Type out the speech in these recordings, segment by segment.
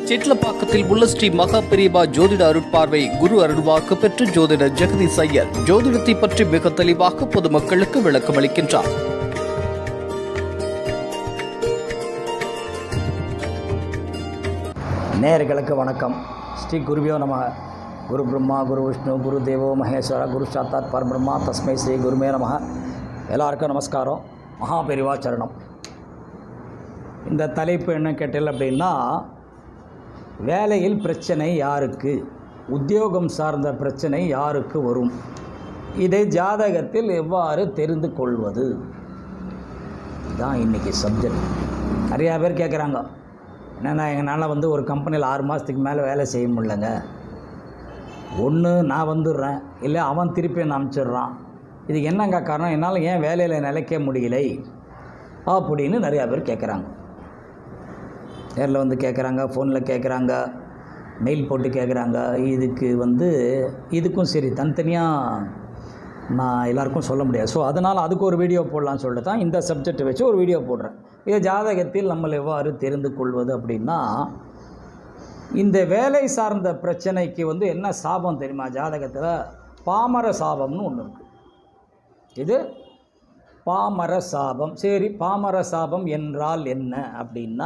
சிட்லப்பாக்கத்தில் உள்ள ஸ்ரீ மகா பெரியபா ஜோதிட அருட்பார்வை குரு அருள்வாக்கு பெற்று ஜோதிடர் ஜெகதீஷ் ஐயர் ஜோதிடத்தை பற்றி மிக தெளிவாக பொதுமக்களுக்கு விளக்கம் அளிக்கின்றார் நேயர்களுக்கு வணக்கம் ஸ்ரீ குருவியோ நம குரு பிரம்மா குரு விஷ்ணு குரு தேவோ மகேஸ்வர குரு சாத்தாத் பரபிரம்மா தஸ்மை ஸ்ரீ குருமே நம எல்லாருக்கும் நமஸ்காரம் மகா பெரிவா சரணம் இந்த தலைப்பு என்ன கேட்டல் அப்படின்னா வேலையில் பிரச்சனை யாருக்கு உத்தியோகம் சார்ந்த பிரச்சனை யாருக்கு வரும் இதை ஜாதகத்தில் எவ்வாறு தெரிந்து கொள்வது இதுதான் இன்றைக்கி சப்ஜெக்ட் நிறையா பேர் கேட்குறாங்க என்னென்னா எங்களால் வந்து ஒரு கம்பெனியில் ஆறு மாதத்துக்கு மேலே வேலை செய்ய முடியலங்க ஒன்று நான் வந்துடுறேன் இல்லை அவன் திருப்பி என்னை அனுப்பிச்சிடுறான் இதுக்கு என்னங்க காரணம் என்னால் ஏன் வேலையில் நிலைக்க முடியலை அப்படின்னு நிறையா பேர் கேட்குறாங்க நேரில் வந்து கேட்குறாங்க ஃபோனில் கேட்குறாங்க மெயில் போட்டு கேட்குறாங்க இதுக்கு வந்து இதுக்கும் சரி தனித்தனியாக நான் எல்லாருக்கும் சொல்ல முடியாது ஸோ அதனால் அதுக்கு ஒரு வீடியோ போடலான்னு சொல்லிட்டு தான் இந்த சப்ஜெக்டை வச்சு ஒரு வீடியோ போடுறேன் இது ஜாதகத்தில் நம்மளை எவ்வாறு தெரிந்து கொள்வது அப்படின்னா இந்த வேலை சார்ந்த பிரச்சனைக்கு வந்து என்ன சாபம் தெரியுமா ஜாதகத்தில் பாமர சாபம்னு ஒன்று இருக்குது இது பாமர சாபம் சரி பாமர சாபம் என்றால் என்ன அப்படின்னா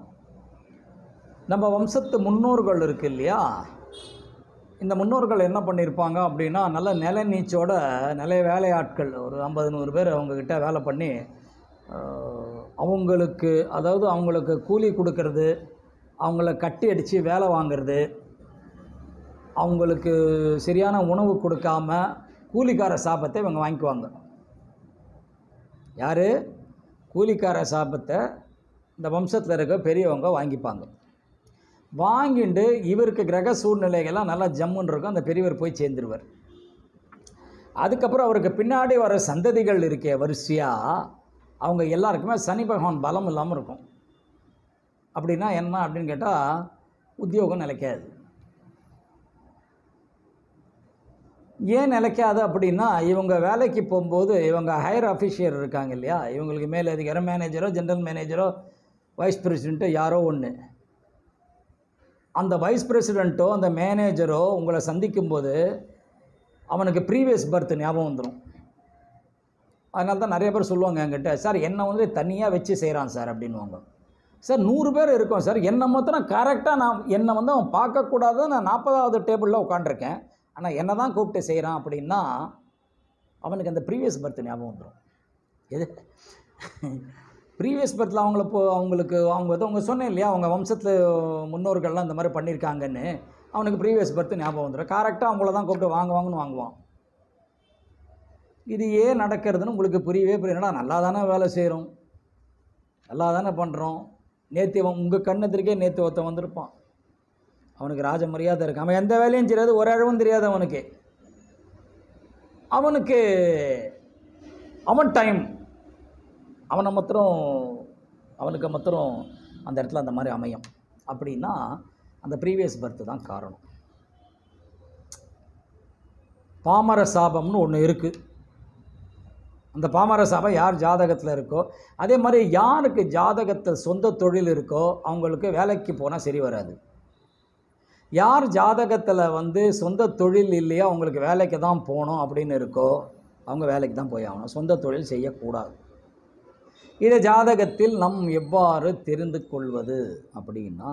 நம்ம வம்சத்து முன்னோர்கள் இருக்கு இல்லையா இந்த முன்னோர்கள் என்ன பண்ணியிருப்பாங்க அப்படின்னா நல்ல நில நீச்சோட நிலைய வேலையாட்கள் ஒரு ஐம்பது நூறு பேர் அவங்கக்கிட்ட வேலை பண்ணி ஆஹ், அவங்களுக்கு அதாவது அவங்களுக்கு கூலி கொடுக்கறது அவங்கள கட்டி அடித்து வேலை வாங்குறது அவங்களுக்கு சரியான உணவு கொடுக்காம கூலிக்கார சாபத்தை இவங்க வாங்கிக்குவாங்க யார் கூலிக்கார சாபத்தை இந்த வம்சத்தில் இருக்க பெரியவங்க வாங்கிப்பாங்க வாங்கிட்டு இவருக்கு கிரக சூழ்நிலைகள்லாம் நல்லா ஜம்முன்னு இருக்கும் அந்த பெரியவர் போய் சேர்ந்துருவார் அதுக்கப்புறம் அவருக்கு பின்னாடி வர சந்ததிகள் இருக்கே வரிசையாக அவங்க எல்லாருக்குமே சனி பகவான் பலம் இல்லாமல் இருக்கும் அப்படின்னா என்ன அப்படின்னு கேட்டால் உத்தியோகம் நிலைக்காது ஏன் நிலைக்காது அப்படின்னா இவங்க வேலைக்கு போகும்போது இவங்க ஹையர் அஃபிஷியர் இருக்காங்க இல்லையா இவங்களுக்கு மேலதிகார மேனேஜரோ ஜென்ரல் மேனேஜரோ வைஸ் பிரசிடெண்ட்டோ யாரோ ஒன்று அந்த வைஸ் பிரசிடெண்ட்டோ அந்த மேனேஜரோ உங்களை சந்திக்கும்போது அவனுக்கு ப்ரீவியஸ் பர்த் ஞாபகம் வந்துடும் அதனால தான் நிறைய பேர் சொல்லுவாங்க என்கிட்ட சார் என்னை வந்து தனியாக வச்சு செய்கிறான் சார் அப்படின்வாங்க சார் நூறு பேர் இருக்கோம் சார் என்னை மாத்திரம் கரெக்டாக நான் என்னை வந்து அவன் பார்க்கக்கூடாது நான் நாற்பதாவது டேபிளில் உட்காண்ட்ருக்கேன் ஆனால் என்னை தான் கூப்பிட்டு செய்கிறான் அப்படின்னா அவனுக்கு அந்த ப்ரீவியஸ் பர்த் ஞாபகம் வந்துடும் எது ப்ரீவியஸ் பர்த்தில் அவங்கள போ அவங்களுக்கு அவங்க வந்து அவங்க சொன்னேன் இல்லையா அவங்க வம்சத்தில் முன்னோர்கள்லாம் இந்த மாதிரி பண்ணியிருக்காங்கன்னு அவனுக்கு ப்ரீவியஸ் பர்த் ஞாபகம் வந்துடும் கரெக்டாக அவங்கள தான் கூப்பிட்டு வாங்க வாங்கன்னு வாங்குவான் இது ஏன் நடக்கிறதுன்னு உங்களுக்கு புரியவே புரியலடா நல்லா தானே வேலை செய்கிறோம் நல்லா தானே பண்ணுறோம் நேற்று உங்கள் கண்ணத்திற்கே நேற்று ஒருத்தன் வந்திருப்பான் அவனுக்கு ராஜ மரியாதை இருக்கு அவன் எந்த வேலையும் தெரியாது ஒரு அழவும் தெரியாது அவனுக்கு அவனுக்கு அவன் டைம் அவனை மாத்திரம் அவனுக்கு மாத்திரம் அந்த இடத்துல அந்த மாதிரி அமையும் அப்படின்னா அந்த ப்ரீவியஸ் பர்த் தான் காரணம் பாமர சாபம்னு ஒன்று இருக்குது அந்த பாமர சாபம் யார் ஜாதகத்தில் இருக்கோ அதே மாதிரி யாருக்கு ஜாதகத்தில் சொந்த தொழில் இருக்கோ அவங்களுக்கு வேலைக்கு போனால் சரி வராது யார் ஜாதகத்தில் வந்து சொந்த தொழில் இல்லையோ அவங்களுக்கு வேலைக்கு தான் போகணும் அப்படின்னு இருக்கோ அவங்க வேலைக்கு தான் போய் ஆகணும் சொந்த தொழில் செய்யக்கூடாது இதை ஜாதகத்தில் நம் எவ்வாறு தெரிந்து கொள்வது அப்படின்னா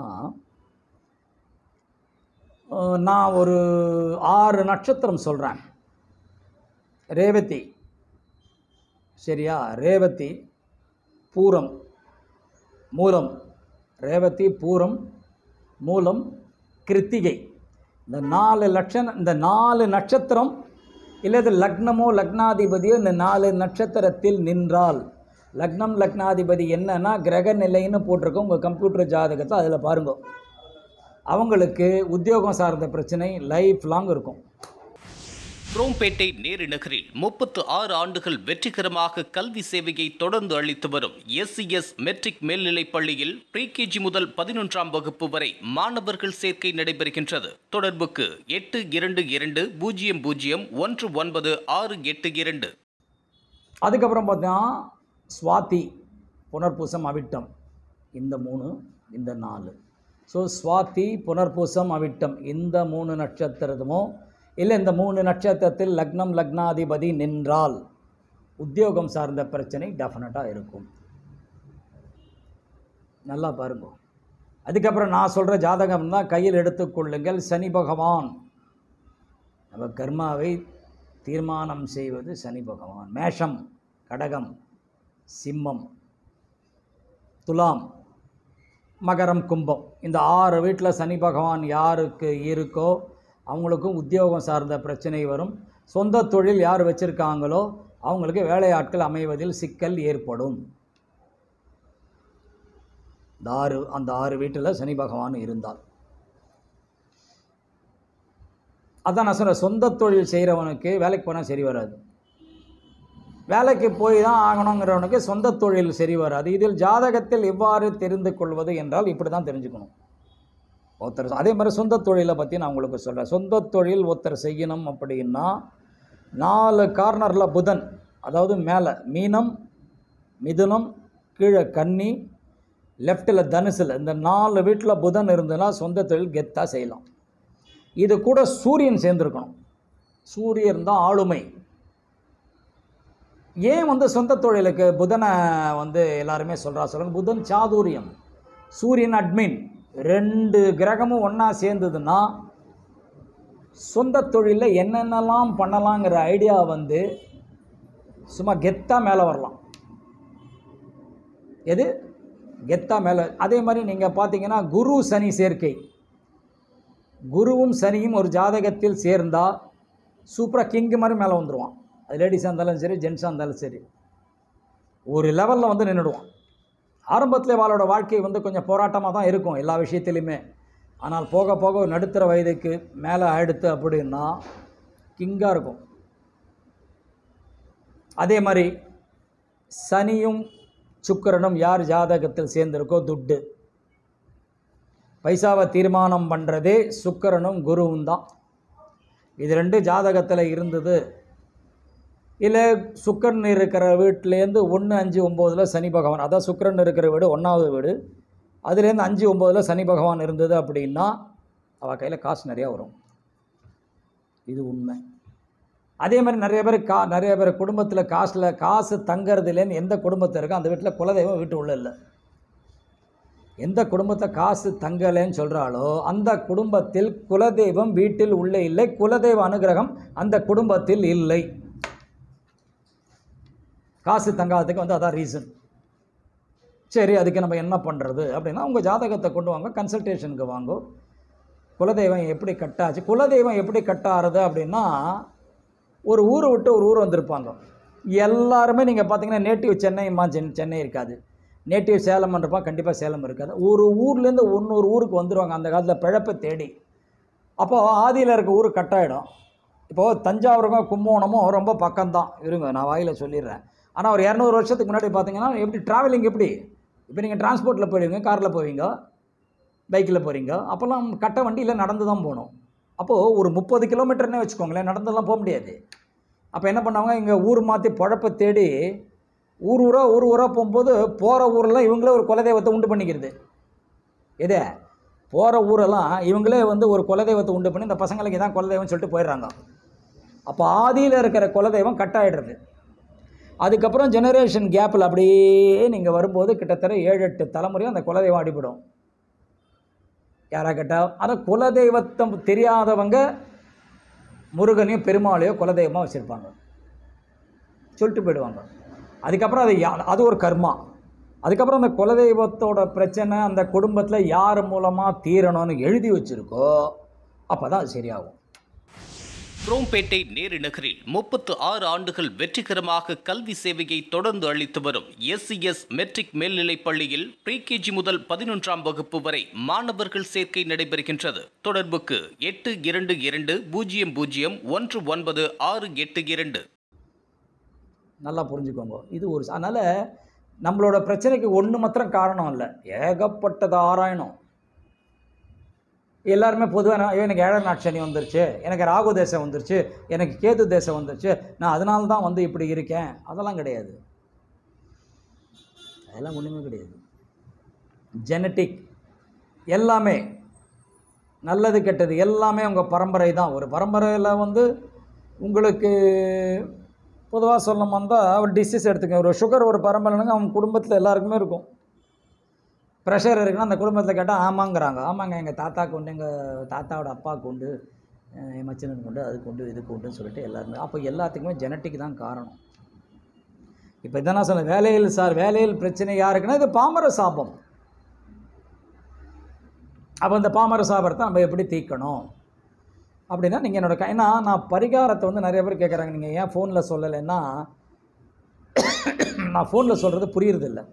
அஹ், நான் ஒரு ஆறு நட்சத்திரம் சொல்கிறேன் ரேவதி சரியா ரேவதி பூரம் மூலம் ரேவதி பூரம் மூலம் கிருத்திகை இந்த நாலு லட்சண இந்த நாலு நட்சத்திரம் இல்லை இது லக்னமோ லக்னாதிபதியோ இந்த நாலு நட்சத்திரத்தில் நின்றால் லக்னம் லக்னாதிபதி என்னன்னா கிரக நிலைன்னு போட்டிருக்கோம் உங்கள் கம்ப்யூட்டர் ஜாதகத்தை அதில் பாருங்க அவங்களுக்கு உத்தியோகம் சார்ந்த பிரச்சனை லைஃப் லாங் இருக்கும் குரோம்பேட்டை நேரு நகரில் முப்பத்து ஆறு ஆண்டுகள் வெற்றிகரமாக கல்வி சேவையை தொடர்ந்து அளித்து வரும் எஸ்சிஎஸ் மெட்ரிக் மேல்நிலைப் பள்ளியில் ப்ரீகேஜி முதல் பதினொன்றாம் வகுப்பு வரை மாணவர்கள் சேர்க்கை நடைபெறுகின்றது தொடர்புக்கு எட்டு இரண்டு இரண்டு பூஜ்ஜியம் பூஜ்ஜியம் ஒன்று ஒன்பது ஆறு எட்டு இரண்டு அதுக்கப்புறம் பார்த்தா சுவாதி புனர்பூசம் அவிட்டம் இந்த மூணு இந்த நாலு ஸோ சுவாதி புனர்பூசம் அவிட்டம் இந்த மூணு நட்சத்திரமும் இல்லை இந்த மூணு நட்சத்திரத்தில் லக்னம் லக்னாதிபதி நின்றால் உத்தியோகம் சார்ந்த பிரச்சனை டெஃபினட்டாக இருக்கும் நல்லா பாருங்க அதுக்கப்புறம் நான் சொல்கிற ஜாதகம் தான் கையில் எடுத்துக்கொள்ளுங்கள் சனி பகவான் நம்ம கர்மாவை தீர்மானம் செய்வது சனி பகவான் மேஷம் கடகம் சிம்மம் துலாம் மகரம் கும்பம் இந்த ஆறு வீட்டில் சனி பகவான் யாருக்கு இருக்கோ அவங்களுக்கும் உத்தியோகம் சார்ந்த பிரச்சனை வரும் சொந்த தொழில் யார் வச்சுருக்காங்களோ அவங்களுக்கு வேலையாட்கள் அமைவதில் சிக்கல் ஏற்படும் இந்த ஆறு அந்த ஆறு வீட்டில் சனி பகவான் இருந்தால் அதான் நான் சொல்கிறேன் சொந்த தொழில் செய்கிறவனுக்கு வேலைக்கு போனால் சரி வராது வேலைக்கு போய் தான் ஆகணுங்கிறவனுக்கு சொந்த தொழில் சரி வராது இதில் ஜாதகத்தில் எவ்வாறு தெரிந்து கொள்வது என்றால் இப்படி தான் தெரிஞ்சுக்கணும் ஒருத்தர் அதே மாதிரி சொந்த தொழிலை பற்றி நான் உங்களுக்கு சொல்கிறேன் சொந்த தொழில் ஒருத்தர் செய்யணும் அப்படின்னா நாலு கார்னரில் புதன் அதாவது மேலே மீனம் மிதுனம் கீழே கன்னி லெஃப்ட்டில் தனுசில் இந்த நாலு வீட்டில் புதன் இருந்ததுன்னா சொந்த தொழில் கெத்தாக செய்யலாம் இது கூட சூரியன் சேர்ந்துருக்கணும் சூரியன் தான் ஆளுமை ஏன் வந்து சொந்த தொழிலுக்கு புதனை வந்து எல்லாருமே சொல்கிறா சொல்லுங்க புதன் சாதுரியம் சூரியன் அட்மின் ரெண்டு கிரகமும் ஒன்றா சேர்ந்ததுன்னா சொந்த தொழிலில் என்னென்னலாம் பண்ணலாங்கிற ஐடியா வந்து சும்மா கெத்தாக மேலே வரலாம் எது கெத்தாக மேலே அதே மாதிரி நீங்கள் பார்த்தீங்கன்னா குரு சனி சேர்க்கை குருவும் சனியும் ஒரு ஜாதகத்தில் சேர்ந்தால் சூப்பராக கிங்கு மாதிரி மேலே வந்துடுவான் அது லேடிஸாக இருந்தாலும் சரி ஜென்ஸாக இருந்தாலும் சரி ஒரு லெவலில் வந்து நின்றுடுவான் ஆரம்பத்தில் அவளோட வாழ்க்கை வந்து கொஞ்சம் போராட்டமாக தான் இருக்கும் எல்லா விஷயத்துலையுமே ஆனால் போக போக ஒரு நடுத்தர வயதுக்கு மேலே ஆயிடுத்து அப்படின்னா கிங்காக இருக்கும் அதே மாதிரி சனியும் சுக்கிரனும் யார் ஜாதகத்தில் சேர்ந்திருக்கோ துட்டு பைசாவை தீர்மானம் பண்ணுறதே சுக்கிரனும் குருவும் தான் இது ரெண்டு ஜாதகத்தில் இருந்தது இல்லை சுக்கரன் இருக்கிற வீட்டிலேருந்து ஒன்று அஞ்சு ஒம்போதில் சனி பகவான் அதான் சுக்கிரன் இருக்கிற வீடு ஒன்றாவது வீடு அதுலேருந்து அஞ்சு ஒம்போதில் சனி பகவான் இருந்தது அப்படின்னா அவள் கையில் காசு நிறையா வரும் இது உண்மை அதே மாதிரி நிறைய பேர் கா நிறைய பேர் குடும்பத்தில் காசில் காசு தங்கறதுலேருந்து எந்த குடும்பத்தில் இருக்கோ அந்த வீட்டில் குலதெய்வம் வீட்டு உள்ள இல்லை எந்த குடும்பத்தை காசு தங்கலைன்னு சொல்கிறாலோ அந்த குடும்பத்தில் குலதெய்வம் வீட்டில் உள்ளே இல்லை குலதெய்வ அனுகிரகம் அந்த குடும்பத்தில் இல்லை காசு தங்காததுக்கு வந்து அதான் ரீசன் சரி அதுக்கு நம்ம என்ன பண்ணுறது அப்படின்னா உங்கள் ஜாதகத்தை கொண்டு வாங்க கன்சல்டேஷனுக்கு வாங்கோ குலதெய்வம் எப்படி கட்டாச்சு குலதெய்வம் எப்படி கட்டாகிறது அப்படின்னா ஒரு ஊரை விட்டு ஒரு ஊர் வந்திருப்பாங்க எல்லாருமே நீங்கள் பார்த்தீங்கன்னா நேட்டிவ் சென்னைமா சென் சென்னை இருக்காது நேட்டிவ் சேலம் இருப்பான் கண்டிப்பாக சேலம் இருக்காது ஒரு ஊர்லேருந்து இன்னொரு ஊருக்கு வந்துடுவாங்க அந்த காலத்தில் பிழப்பை தேடி அப்போது ஆதியில் இருக்க ஊர் கட்டாயிடும் இப்போது தஞ்சாவூருக்கும் கும்போணமும் ரொம்ப பக்கம்தான் இருங்க நான் வாயில் சொல்லிடுறேன் ஆனால் ஒரு இரநூறு வருஷத்துக்கு முன்னாடி பார்த்தீங்கன்னா எப்படி ட்ராவலிங் எப்படி இப்போ நீங்கள் டிரான்ஸ்போர்ட்டில் போயிடுவீங்க காரில் போவீங்க பைக்கில் போகிறீங்க அப்போல்லாம் கட்ட வண்டியில் நடந்து தான் போகணும் அப்போது ஒரு முப்பது கிலோமீட்டர்னே வச்சுக்கோங்களேன் நடந்தெல்லாம் போக முடியாது அப்போ என்ன பண்ணாங்க இங்கே ஊர் மாற்றி பழப்பை தேடி ஊர் ஊராக ஊர் ஊராக போகும்போது போகிற ஊரெல்லாம் இவங்களே ஒரு குலதெய்வத்தை உண்டு பண்ணிக்கிறது எதே போகிற ஊரெல்லாம் இவங்களே வந்து ஒரு குலதெய்வத்தை உண்டு பண்ணி இந்த பசங்களுக்கு இதான் குலதெய்வம்னு சொல்லிட்டு போயிடுறாங்க அப்போ ஆதியில் இருக்கிற குலதெய்வம் கட் ஆகிடுறது அதுக்கப்புறம் ஜெனரேஷன் கேப்பில் அப்படியே நீங்கள் வரும்போது கிட்டத்தட்ட ஏழு எட்டு தலைமுறையும் அந்த குலதெய்வம் அடிபடும் யாரா கேட்டால் ஆனால் குலதெய்வத்தை தெரியாதவங்க முருகனையும் பெருமாளையோ குலதெய்வமாக வச்சுருப்பாங்க சொல்லிட்டு போயிடுவாங்க அதுக்கப்புறம் அது யா- அது ஒரு கர்மா அதுக்கப்புறம் அந்த குலதெய்வத்தோட பிரச்சனை அந்த குடும்பத்தில் யார் மூலமாக தீரணும்னு எழுதி வச்சுருக்கோ அப்போ தான் அது சரியாகும் குரோம்பேட்டை நேரு நகரில் முப்பத்து ஆறு ஆண்டுகள் வெற்றிகரமாக கல்வி சேவையை தொடர்ந்து அளித்து வரும் எஸ்சிஎஸ் மெட்ரிக் மேல்நிலைப் பள்ளியில் ப்ரீகேஜி முதல் பதினொன்றாம் வகுப்பு வரை மாணவர்கள் சேர்க்கை நடைபெறுகின்றது தொடர்புக்கு எட்டு இரண்டு இரண்டு பூஜ்ஜியம் பூஜ்ஜியம் ஒன்று ஒன்பது ஆறு எட்டு இரண்டு நல்லா புரிஞ்சுக்கோங்க இது ஒரு அதனால் நம்மளோட பிரச்சனைக்கு ஒன்று மாத்திரம் காரணம் இல்லை ஏகப்பட்டதை ஆராயணும் எல்லாருமே பொதுவாக ஐயோ எனக்கு ஏழரை நாட் சனி வந்துருச்சு எனக்கு ராகு தேசம் வந்துருச்சு எனக்கு கேது தேசம் வந்துருச்சு நான் அதனால தான் வந்து இப்படி இருக்கேன் அதெல்லாம் கிடையாது அதெல்லாம் ஒன்றுமே கிடையாது ஜெனட்டிக் எல்லாமே நல்லது கெட்டது எல்லாமே உங்கள் பரம்பரை தான் ஒரு பரம்பரையில் வந்து உங்களுக்கு பொதுவாக சொல்ல வந்தால் ஒரு டிசீஸ் எடுத்துக்க ஒரு சுகர் ஒரு பரம்பரைங்க அவங்க குடும்பத்தில் எல்லாருக்குமே இருக்கும் ப்ரெஷர் இருக்குன்னா அந்த குடும்பத்தில் கேட்டால் ஆமாங்கிறாங்க ஆமாங்க எங்கள் தாத்தாக்கு உண்டு எங்கள் தாத்தாவோட அப்பாவுக்கு உண்டு அஹ் என் மச்சனுக்கு உண்டு அதுக்கு உண்டு இதுக்கு உண்டுன்னு சொல்லிட்டு எல்லாருமே அப்போ எல்லாத்துக்குமே ஜெனட்டிக் தான் காரணம் இப்போ இதான் நான் சொன்னேன் வேலையில் சார் வேலையில் பிரச்சனை யாருக்குன்னா இது பாமர சாபம் அப்போ இந்த பாமர சாபத்தை நம்ம எப்படி தீர்க்கணும் அப்படின்னா நீங்கள் என்னோட கை ஏன்னா நான் பரிகாரத்தை வந்து நிறைய பேர் கேட்குறாங்க நீங்கள் ஏன் ஃபோனில் சொல்லலைன்னா நான் ஃபோனில் சொல்கிறது புரியுறதில்ல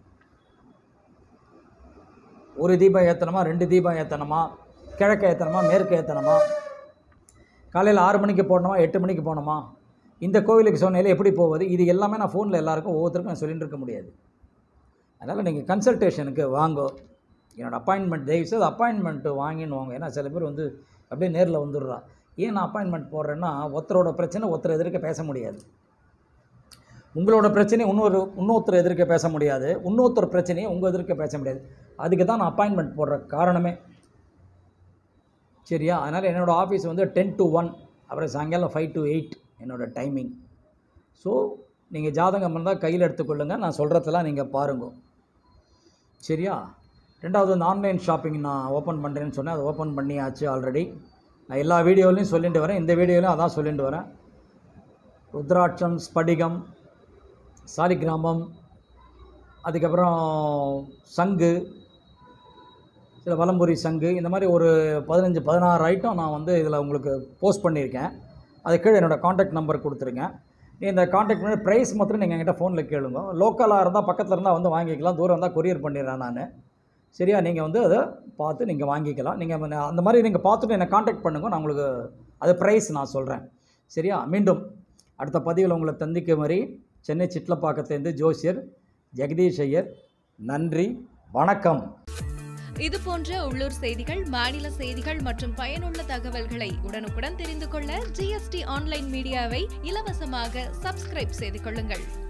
ஒரு தீபம் ஏற்றணுமா ரெண்டு தீபம் ஏற்றணுமா கிழக்க ஏற்றணுமா மேற்கு ஏற்றணுமா காலையில் ஆறு மணிக்கு போடணுமா எட்டு மணிக்கு போகணுமா இந்த கோவிலுக்கு சொன்னையில் எப்படி போவது இது எல்லாமே நான் ஃபோனில் எல்லாருக்கும் ஒவ்வொருத்தருக்கும் நான் சொல்லிட்டு இருக்க முடியாது அதனால் நீங்கள் கன்சல்டேஷனுக்கு வாங்கோ என்னோடய அப்பாயின்மெண்ட் தயவுசெய்து அப்பாயின்மெண்ட்டு வாங்கின்னு வாங்க ஏன்னா சில பேர் வந்து அப்படியே நேரில் வந்துடுறா ஏன் நான் அப்பாயின்மெண்ட் போடுறேன்னா ஒருத்தரோட பிரச்சனை ஒருத்தர் எதிர்க்க பேச முடியாது உங்களோட பிரச்சனையை இன்னொரு இன்னொருத்தர் எதிர்க்க பேச முடியாது இன்னொருத்தர் பிரச்சனையை உங்கள் எதிர்க்க பேச முடியாது அதுக்கு தான் நான் அப்பாயின்மெண்ட் போடுற காரணமே சரியா அதனால் என்னோடய ஆஃபீஸ் வந்து டென் டு ஒன் அப்புறம் சாயங்காலம் ஃபைவ் டு எயிட் என்னோடய டைமிங் ஸோ நீங்கள் ஜாதகம் இருந்தால் கையில் எடுத்துக்கொள்ளுங்கள் நான் சொல்கிறதெல்லாம் நீங்கள் பாருங்க சரியா ரெண்டாவது வந்து ஆன்லைன் ஷாப்பிங் நான் ஓப்பன் பண்ணுறேன்னு சொன்னேன் அதை ஓப்பன் பண்ணியாச்சு ஆல்ரெடி நான் எல்லா வீடியோலையும் சொல்லிட்டு வரேன் இந்த வீடியோலையும் அதான் சொல்லிட்டு வரேன் ருத்ராட்சம் ஸ்படிகம் சாலிகிராமம் அதுக்கப்புறம் சங்கு சில வலம்புரி சங்கு இந்த மாதிரி ஒரு பதினஞ்சு பதினாறு ஐட்டம் நான் வந்து இதில் உங்களுக்கு போஸ்ட் பண்ணியிருக்கேன் அது கீழே என்னோடய காண்டாக்ட் நம்பர் கொடுத்துருங்க இந்த காண்டாக்ட் பண்ணி ப்ரைஸ் மாத்திரம் நீங்கள் என்கிட்ட ஃபோனில் கேளுங்க லோக்கலாக இருந்தால் பக்கத்தில் இருந்தால் வந்து வாங்கிக்கலாம் தூரம் இருந்தால் கொரியர் பண்ணிடுறேன் நான் சரியா நீங்கள் வந்து அதை பார்த்து நீங்கள் வாங்கிக்கலாம் நீங்கள் அந்த மாதிரி நீங்கள் பார்த்துட்டு என்னை காண்டாக்ட் பண்ணுங்க நான் உங்களுக்கு அது ப்ரைஸ் நான் சொல்கிறேன் சரியா மீண்டும் அடுத்த பதிவில் உங்களை தந்திக்க மாதிரி சென்னை சிட்லப்பாக்கத்துலேருந்து ஜோசியர் ஜெகதீஷ் ஐயர் நன்றி வணக்கம் இது போன்ற உள்ளூர் செய்திகள் மாநில செய்திகள் மற்றும் பயனுள்ள தகவல்களை உடனுக்குடன் தெரிந்து கொள்ள ஜிஎஸ்டி ஆன்லைன் மீடியாவை இலவசமாக சப்ஸ்கிரைப் செய்து கொள்ளுங்கள்